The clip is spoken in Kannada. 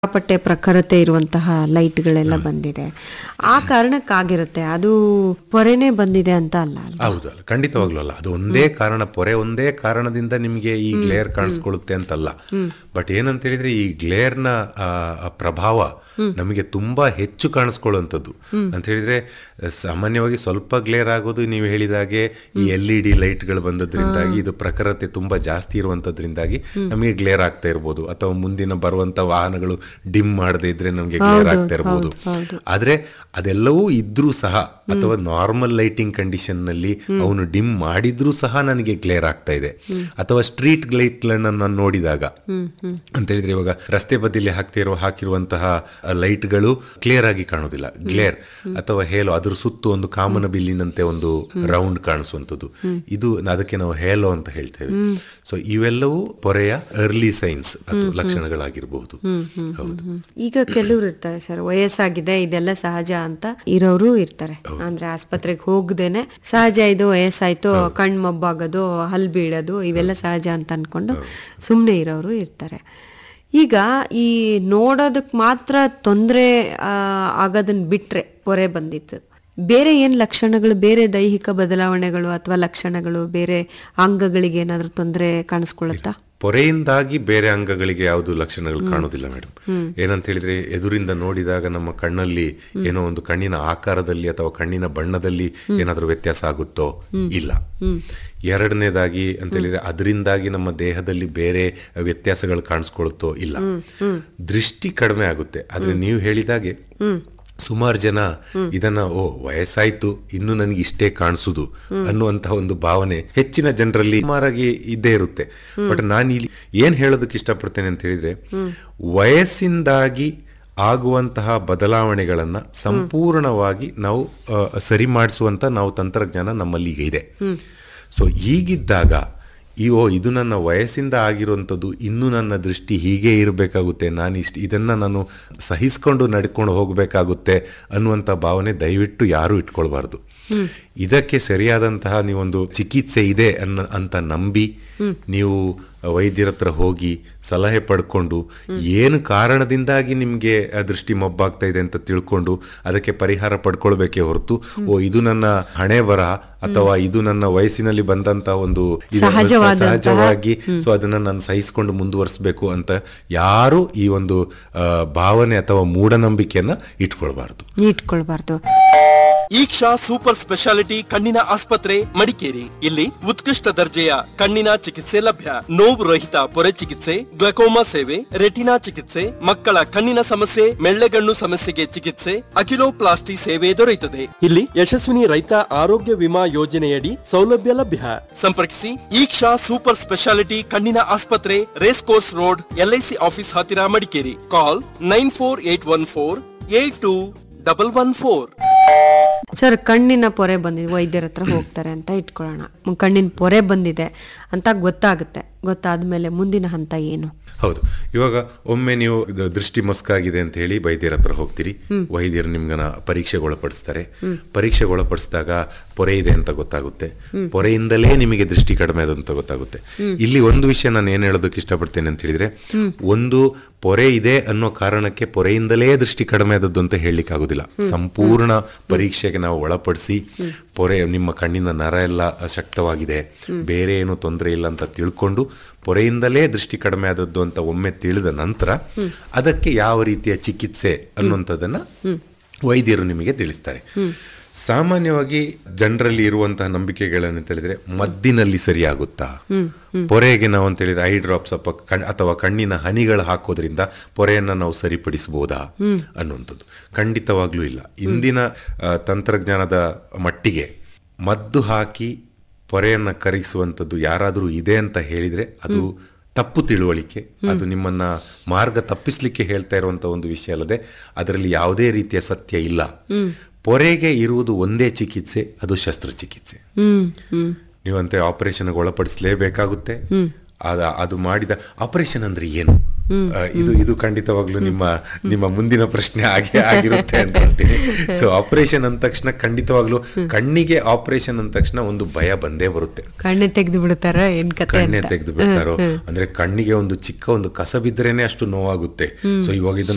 ಸಿಕ್ಕಾಪಟ್ಟೆ ಪ್ರಖರತೆ ಇರುವಂತಹ ಲೈಟ್ಗಳೆಲ್ಲ ಬಂದಿದೆ ಆ ಕಾರಣಕ್ಕಾಗಿರುತ್ತೆ ಅದು ಪೊರೆನೇ ಬಂದಿದೆ ಅಂತ ಅಲ್ಲ ಅಲ್ವಾ? ಹೌದು ಅಲ್ಲ ಖಂಡಿತವಾಗ್ಲೂ ಅಲ್ಲ ಅದು ಒಂದೇ ಕಾರಣ ಪೊರೆ ಒಂದೇ ಕಾರಣದಿಂದ ನಿಮಗೆ ಈ ಗ್ಲೇರ್ ಕಾಣಿಸ್ಕೊಳ್ಳುತ್ತೆ ಅಂತಲ್ಲ ಬಟ್ ಏನಂತ ಹೇಳಿದ್ರೆ ಈ ಗ್ಲೇರ್ನ ಪ್ರಭಾವ ನಮಗೆ ತುಂಬಾ ಹೆಚ್ಚು ಕಾಣಿಸ್ಕೊಳ್ಳುವಂಥದ್ದು ಅಂತ ಹೇಳಿದ್ರೆ ಸಾಮಾನ್ಯವಾಗಿ ಸ್ವಲ್ಪ ಗ್ಲೇರ್ ಆಗೋದು ನೀವು ಹೇಳಿದಾಗೆ ಈ ಎಲ್ ಇ ಡಿ ಲೈಟ್ಗಳು ಬಂದದ್ರಿಂದಾಗಿ ಇದು ಪ್ರಖರತೆ ತುಂಬಾ ಜಾಸ್ತಿ ಇರುವಂತದ್ರಿಂದಾಗಿ ನಮಗೆ ಗ್ಲೇರ್ ಆಗ್ತಾ ಇರ್ಬೋದು ಅಥವಾ ಮುಂದಿನ ಬರುವಂತ ವಾಹನಗಳು ಡಿಮ್ ಮಾಡದೇ ಇದ್ರೆ ನಮಗೆ ಗ್ಲೇರ್ ಆಗ್ತಾ ಇರ್ಬೋದು ಆದ್ರೆ ಅದೆಲ್ಲವೂ ಇದ್ರೂ ಸಹ ಅಥವಾ ನಾರ್ಮಲ್ ಲೈಟಿಂಗ್ ಕಂಡೀಷನ್ ನಲ್ಲಿ ಅವನು ಡಿಮ್ ಮಾಡಿದ್ರೂ ಸಹ ನನಗೆ ಗ್ಲೇರ್ ಆಗ್ತಾ ಇದೆ ಅಥವಾ ಸ್ಟ್ರೀಟ್ ಲೈಟ್ಗಳನ್ನ ನಾನು ನೋಡಿದಾಗ ಅಂತ ಹೇಳಿದ್ರೆ ಇವಾಗ ರಸ್ತೆ ಬದಿಯಲ್ಲಿ ಹಾಕ್ತಿರೋ ಹಾಕಿರುವಂತಹ ಲೈಟ್ಗಳು ಕ್ಲಿಯರ್ ಆಗಿ ಕಾಣುವುದಿಲ್ಲ ಗ್ಲೇರ್ ಅಥವಾ ಹೇಲೋ ಅದ್ರ ಸುತ್ತು ಒಂದು ಕಾಮನ ಬಿಲ್ಲಿನಂತೆ ಒಂದು ರೌಂಡ್ ಕಾಣಿಸುವಂಥದ್ದು ಇದು ಅದಕ್ಕೆ ನಾವು ಹೇಲೋ ಅಂತ ಹೇಳ್ತೇವೆ ಸೊ ಇವೆಲ್ಲವೂ ಪೊರೆಯ ಅರ್ಲಿ ಸೈನ್ಸ್ ಅಥವಾ ಲಕ್ಷಣಗಳಾಗಿರಬಹುದು ಹೌದು ಈಗ ಕೆಲವ್ರು ಇರ್ತಾರೆ ಸರ್ ವಯಸ್ಸಾಗಿದೆ ಇದೆಲ್ಲ ಸಹಜ ಅಂತ ಇರೋರು ಇರ್ತಾರೆ ಅಂದ್ರೆ ಆಸ್ಪತ್ರೆಗೆ ಹೋಗದೇನೆ ಸಹಜ ಇದು ವಯಸ್ಸಾಯ್ತು ಕಣ್ ಮಬ್ಬಾಗೋದು ಹಲ್ ಬೀಳೋದು ಇವೆಲ್ಲ ಸಹಜ ಅಂತ ಅನ್ಕೊಂಡು ಸುಮ್ಮನೆ ಇರೋರು ಇರ್ತಾರೆ ಈಗ ಈ ನೋಡೋದಕ್ ಮಾತ್ರ ತೊಂದರೆ ಆಗೋದನ್ನ ಬಿಟ್ರೆ ಪೊರೆ ಬಂದಿತ್ತು ಬೇರೆ ಏನ್ ಲಕ್ಷಣಗಳು ಬೇರೆ ದೈಹಿಕ ಬದಲಾವಣೆಗಳು ಅಥವಾ ಲಕ್ಷಣಗಳು ಬೇರೆ ಅಂಗಗಳಿಗೆ ಏನಾದ್ರೂ ತೊಂದರೆ ಕಾಣಿಸ್ಕೊಳ್ಳುತ್ತಾ ಪೊರೆಯಿಂದಾಗಿ ಬೇರೆ ಅಂಗಗಳಿಗೆ ಯಾವುದು ಲಕ್ಷಣಗಳು ಕಾಣುವುದಿಲ್ಲ ಮೇಡಮ್ ಏನಂತ ಹೇಳಿದ್ರೆ ಎದುರಿಂದ ನೋಡಿದಾಗ ನಮ್ಮ ಕಣ್ಣಲ್ಲಿ ಏನೋ ಒಂದು ಕಣ್ಣಿನ ಆಕಾರದಲ್ಲಿ ಅಥವಾ ಕಣ್ಣಿನ ಬಣ್ಣದಲ್ಲಿ ಏನಾದ್ರೂ ವ್ಯತ್ಯಾಸ ಆಗುತ್ತೋ ಇಲ್ಲ ಎರಡನೇದಾಗಿ ಅಂತ ಹೇಳಿದ್ರೆ ಅದರಿಂದಾಗಿ ನಮ್ಮ ದೇಹದಲ್ಲಿ ಬೇರೆ ವ್ಯತ್ಯಾಸಗಳು ಕಾಣಿಸ್ಕೊಳುತ್ತೋ ಇಲ್ಲ ದೃಷ್ಟಿ ಕಡಿಮೆ ಆಗುತ್ತೆ ಆದ್ರೆ ನೀವು ಹೇಳಿದಾಗೆ ಸುಮಾರು ಜನ ಇದನ್ನ ಓ ವಯಸ್ಸಾಯ್ತು ಇನ್ನು ನನಗೆ ಇಷ್ಟೇ ಕಾಣಿಸುದು ಅನ್ನುವಂತಹ ಒಂದು ಭಾವನೆ ಹೆಚ್ಚಿನ ಜನರಲ್ಲಿ ಸುಮಾರಾಗಿ ಇದ್ದೇ ಇರುತ್ತೆ ಬಟ್ ನಾನು ಇಲ್ಲಿ ಏನ್ ಹೇಳೋದಕ್ಕೆ ಇಷ್ಟಪಡ್ತೇನೆ ಅಂತ ಹೇಳಿದ್ರೆ ವಯಸ್ಸಿಂದಾಗಿ ಆಗುವಂತಹ ಬದಲಾವಣೆಗಳನ್ನ ಸಂಪೂರ್ಣವಾಗಿ ನಾವು ಆ, ಸರಿ ಮಾಡಿಸುವಂತ ನಾವು ತಂತ್ರಜ್ಞಾನ ನಮ್ಮಲ್ಲಿ ಈಗ ಇದೆ ಸೊ ಹೀಗಿದ್ದಾಗ ಈ ಓ ಇದು ನನ್ನ ವಯಸ್ಸಿಂದ ಆಗಿರುವಂಥದ್ದು ಇನ್ನೂ ನನ್ನ ದೃಷ್ಟಿ ಹೀಗೆ ಇರಬೇಕಾಗುತ್ತೆ ನಾನು ಇಷ್ಟು ಇದನ್ನ ನಾನು ಸಹಿಸ್ಕೊಂಡು ನಡ್ಕೊಂಡು ಹೋಗಬೇಕಾಗುತ್ತೆ ಅನ್ನುವಂಥ ಭಾವನೆ ದಯವಿಟ್ಟು ಯಾರೂ ಇಟ್ಕೊಳ್ಬಾರ್ದು ಇದಕ್ಕೆ ಸರಿಯಾದಂತಹ ನೀವೊಂದು ಚಿಕಿತ್ಸೆ ಇದೆ ಅನ್ನ ಅಂತ ನಂಬಿ ನೀವು ವೈದ್ಯರ ಹತ್ರ ಹೋಗಿ ಸಲಹೆ ಪಡ್ಕೊಂಡು ಏನು ಕಾರಣದಿಂದಾಗಿ ನಿಮಗೆ ದೃಷ್ಟಿ ಮಬ್ಬಾಗ್ತಾ ಇದೆ ಅಂತ ತಿಳ್ಕೊಂಡು ಅದಕ್ಕೆ ಪರಿಹಾರ ಪಡ್ಕೊಳ್ಬೇಕೇ ಹೊರತು ಓ ಇದು ನನ್ನ ಹಣೆ ಬರ ಅಥವಾ ಇದು ನನ್ನ ವಯಸ್ಸಿನಲ್ಲಿ ಬಂದಂತ ಒಂದು ಇದು ಸಹಜವಾದಂತಹ- ಸಹಜವಾಗಿ ಸೊ ಅದನ್ನ ನಾನು ಸಹಿಸಿಕೊಂಡು ಮುಂದುವರಿಸಬೇಕು ಅಂತ ಯಾರು ಈ ಒಂದು ಆ, ಭಾವನೆ ಅಥವಾ ಮೂಢನಂಬಿಕೆಯನ್ನ ಇಟ್ಕೊಳ್ಬಾರ್ದು ಇಟ್ಕೊಳ್ಬಾರ್ದು ಈಕ್ಷಾ ಸೂಪರ್ ಸ್ಪೆಷಾಲಿಟಿ ಕಣ್ಣಿನ ಆಸ್ಪತ್ರೆ ಮಡಿಕೇರಿ ಇಲ್ಲಿ ಉತ್ಕೃಷ್ಟ ದರ್ಜೆಯ ಕಣ್ಣಿನ ಚಿಕಿತ್ಸೆ ಲಭ್ಯ ನೋವು ರಹಿತ ಪೊರೆ ಚಿಕಿತ್ಸೆ ಗ್ಲಕೋಮಾ ಸೇವೆ ರೆಟಿನಾ ಚಿಕಿತ್ಸೆ ಮಕ್ಕಳ ಕಣ್ಣಿನ ಸಮಸ್ಯೆ ಮೆಳ್ಳೆಗಣ್ಣು ಸಮಸ್ಯೆಗೆ ಚಿಕಿತ್ಸೆ ಅಕಿಲೋಪ್ಲಾಸ್ಟಿ ಸೇವೆ ದೊರೆಯುತ್ತದೆ ಇಲ್ಲಿ ಯಶಸ್ವಿನಿ ರೈತ ಆರೋಗ್ಯ ವಿಮಾ ಯೋಜನೆಯಡಿ ಸೌಲಭ್ಯ ಲಭ್ಯ ಸಂಪರ್ಕಿಸಿ ಈಕ್ಷಾ ಸೂಪರ್ ಸ್ಪೆಷಾಲಿಟಿ ಕಣ್ಣಿನ ಆಸ್ಪತ್ರೆ race course road LIC office ಹತ್ತಿರ Madikeri call nine four eight one four eight two double one four sir ಕಣ್ಣಿನ ಪೊರೆ ಬಂದಿದೆ ವೈದ್ಯರ ಹತ್ರ ಹೋಗ್ತಾರೆ ಅಂತ ಇಟ್ಕೊಳ್ಳೋಣ ಮ್, ಕಣ್ಣಿನ ಪೊರೆ ಬಂದಿದೆ ಅಂತ ಗೊತ್ತಾಗುತ್ತೆ ಗೊತ್ತಾದ್ಮೇಲೆ ಮುಂದಿನ ಹಂತ ಏನು ಹೌದು ಇವಾಗ ಒಮ್ಮೆ ನೀವು ಇದು ದೃಷ್ಟಿ ಮೊಸ್ಕಾಗಿದೆ ಅಂತ ಹೇಳಿ ವೈದ್ಯರ ಹತ್ರ ಹೋಗ್ತೀರಿ ವೈದ್ಯರು ನಿಮ್ಗನ ಪರೀಕ್ಷೆಗೆ ಒಳಪಡಿಸ್ತಾರೆ ಪರೀಕ್ಷೆಗೆ ಒಳಪಡಿಸಿದಾಗ ಪೊರೆ ಇದೆ ಅಂತ ಗೊತ್ತಾಗುತ್ತೆ ಪೊರೆಯಿಂದಲೇ ನಿಮಗೆ ದೃಷ್ಟಿ ಕಡಿಮೆ ಅದು ಅಂತ ಗೊತ್ತಾಗುತ್ತೆ ಇಲ್ಲಿ ಒಂದು ವಿಷಯ ನಾನು ಏನ್ ಹೇಳೋದಕ್ಕೆ ಇಷ್ಟಪಡ್ತೇನೆ ಅಂತ ಹೇಳಿದ್ರೆ ಒಂದು ಪೊರೆ ಇದೆ ಅನ್ನೋ ಕಾರಣಕ್ಕೆ ಪೊರೆಯಿಂದಲೇ ದೃಷ್ಟಿ ಕಡಿಮೆ ಆದದ್ದು ಅಂತ ಹೇಳಲಿಕ್ಕೆ ಆಗುದಿಲ್ಲ ಸಂಪೂರ್ಣ ಪರೀಕ್ಷೆಗೆ ನಾವು ಒಳಪಡಿಸಿ ಪೊರೆ ನಿಮ್ಮ ಕಣ್ಣಿನ ನರ ಎಲ್ಲ ಶಕ್ತವಾಗಿದೆ ಬೇರೆ ಏನು ತೊಂದರೆ ಇಲ್ಲ ಅಂತ ತಿಳ್ಕೊಂಡು ಪೊರೆಯಿಂದಲೇ ದೃಷ್ಟಿ ಕಡಿಮೆ ಆದದ್ದು ಅಂತ ಒಮ್ಮೆ ತಿಳಿದ ನಂತರ ಅದಕ್ಕೆ ಯಾವ ರೀತಿಯ ಚಿಕಿತ್ಸೆ ಅನ್ನುವಂಥದ್ದನ್ನ ವೈದ್ಯರು ನಿಮಗೆ ತಿಳಿಸ್ತಾರೆ ಸಾಮಾನ್ಯವಾಗಿ ಜನರಲ್ಲಿ ಇರುವಂತಹ ನಂಬಿಕೆಗಳನ್ನ ಹೇಳಿದ್ರೆ ಮದ್ದಿನಲ್ಲಿ ಸರಿಯಾಗುತ್ತಾ ಪೊರೆಗೆ ನಾವು ಅಂತ ಹೇಳಿದ್ರೆ ಐ ಡ್ರಾಪ್ಸ್ ಅಥವಾ ಕಣ್ಣಿನ ಹನಿಗಳು ಹಾಕೋದ್ರಿಂದ ಪೊರೆಯನ್ನ ನಾವು ಸರಿಪಡಿಸಬಹುದಾ ಅನ್ನುವಂಥದ್ದು ಖಂಡಿತವಾಗ್ಲೂ ಇಲ್ಲ ಇಂದಿನ ಆ, ತಂತ್ರಜ್ಞಾನದ ಮಟ್ಟಿಗೆ ಮದ್ದು ಹಾಕಿ ಪೊರೆಯನ್ನ ಕರಗಿಸುವಂಥದ್ದು ಯಾರಾದರೂ ಇದೆ ಅಂತ ಹೇಳಿದ್ರೆ ಅದು ತಪ್ಪು ತಿಳುವಳಿಕೆ ಅದು ನಿಮ್ಮನ್ನ ಮಾರ್ಗ ತಪ್ಪಿಸ್ಲಿಕ್ಕೆ ಹೇಳ್ತಾ ಇರುವಂತ ಒಂದು ವಿಷಯ ಅಲ್ಲದೆ ಅದರಲ್ಲಿ ಯಾವುದೇ ರೀತಿಯ ಸತ್ಯ ಇಲ್ಲ ಪೊರೆಗೆ ಇರುವುದು ಒಂದೇ ಚಿಕಿತ್ಸೆ ಅದು ಶಸ್ತ್ರಚಿಕಿತ್ಸೆ ಹ್ಮ್ ಹ್ಮ್ ನೀವಂತೆ ಆಪರೇಷನ್ ಒಳಪಡಿಸಲೇಬೇಕಾಗುತ್ತೆ ಅದ ಅದು ಮಾಡಿದ ಆಪರೇಷನ್ ಅಂದ್ರೆ ಏನು ಆ, ಇದು ಇದು ಖಂಡಿತವಾಗ್ಲೂ ನಿಮ್ಮ ನಿಮ್ಮ ಮುಂದಿನ ಪ್ರಶ್ನೆ ಆಗಿ ಆಗಿರುತ್ತೆ ಅನ್ಕೊಳ್ತೀನಿ ಸೊ ಆಪರೇಷನ್ ಅಂದ ತಕ್ಷಣ ಖಂಡಿತವಾಗ್ಲೂ ಕಣ್ಣಿಗೆ ಆಪರೇಷನ್ ಅಂದ ತಕ್ಷಣ ಒಂದು ಭಯ ಬಂದೇ ಬರುತ್ತೆ ಕಣ್ಣೆ ತೆಗೆದು ಬಿಡ್ತಾರ ಏನ್ ಕತೆ ಕಣ್ಣೆ ಅಂತ ತೆಗೆದು ಬಿಡ್ತಾರೋ ಅಂದ್ರೆ ಕಣ್ಣಿಗೆ ಒಂದು ಚಿಕ್ಕ ಒಂದು ಕಸ ಬಿದ್ರೇನೆ ಅಷ್ಟು ನೋವಾಗುತ್ತೆ ಸೊ ಇವಾಗ ಇದನ್ನ